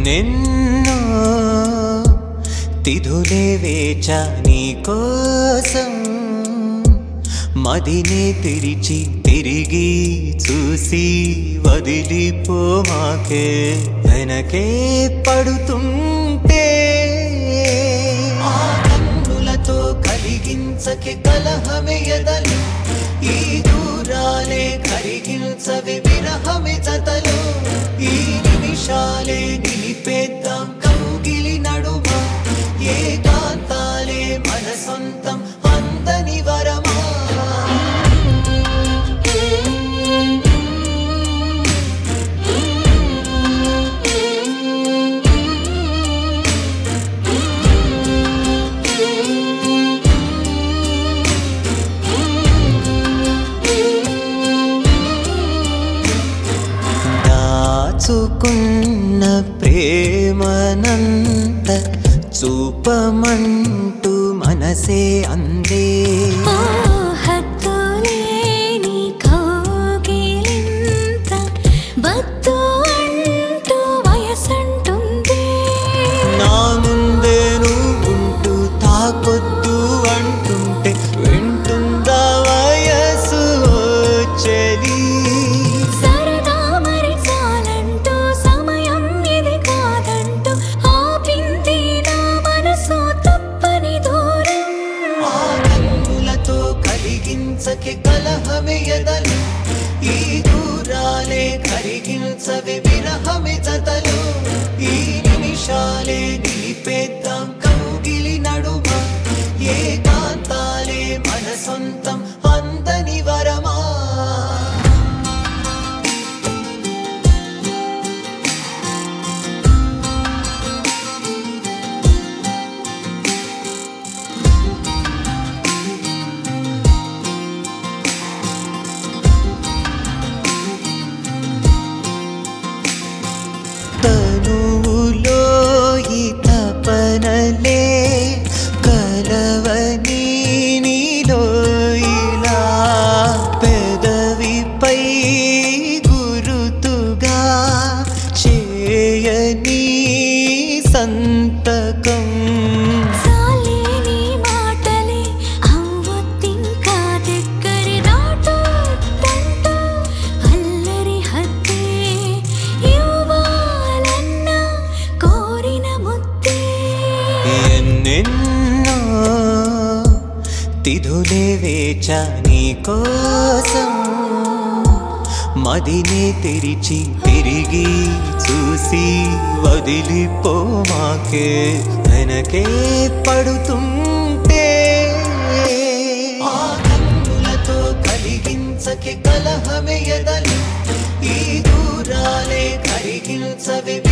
ఎన్నెన్నో తిథులే వేచా నీ కోసం మదినే తెరిచి తిరిగి చూసి వదిలిపో మాకే వెనకే పడుతుంటే ఆ కన్నులతో కలిగించకే కలహమే ఎదలు ఈ దూరాలే కరిగించవే విరహమే జతలు ఈ నిమిషాలే నిలిపేద్దాం కౌగిలి నడుమ ఏ కాంతాలే మన సొంతం అందని వరమా దాచుకున్న ప్రేమనంత చూపమంటూ మనసే అందే ఓ హద్దులేని కౌగిలింత వద్దు అంటూ వయసంటుంది నా ముందే నువ్వుంటూ తాకొద్దు అంటుంటే వింటుందా వయసు చెలి సరదా మరి చాలంటూ సమయం ఇది కాదంటూ ఆపింది నా మనసు తప్పని దూరం ఆ కన్నులతో కలిగించకే కలహమే ఎదలు ఈ దూరాలే కరిగించవే విరహమే జతలు ఈ నిమిషాలే నిలిపేద్దాం కౌగిలి నడుమ ఏ కాంతాలే మన సొంతం అందని వరమా తనువులో ఈ తపనలే కలవని నీలో ఇలా పెదవిపై గురుతుగా చేయని సంతకం చాలేని మాటలే అవ్వొద్దింకా దగ్గరి దాటొద్దంటూ అల్లరి హద్దే ఇవ్వాలన్న కోరిన ముద్దే ఎన్నెన్నో తిథులే వేచా నీ కోసం మదినే తెరిచి తిరిగి చూసి వదిలిపో మాకే వెనకే పడుతుంటే ఆ కన్నులతో కలిగించకే కలహమే ఎదలు ఈ దూరాలే కరిగించవే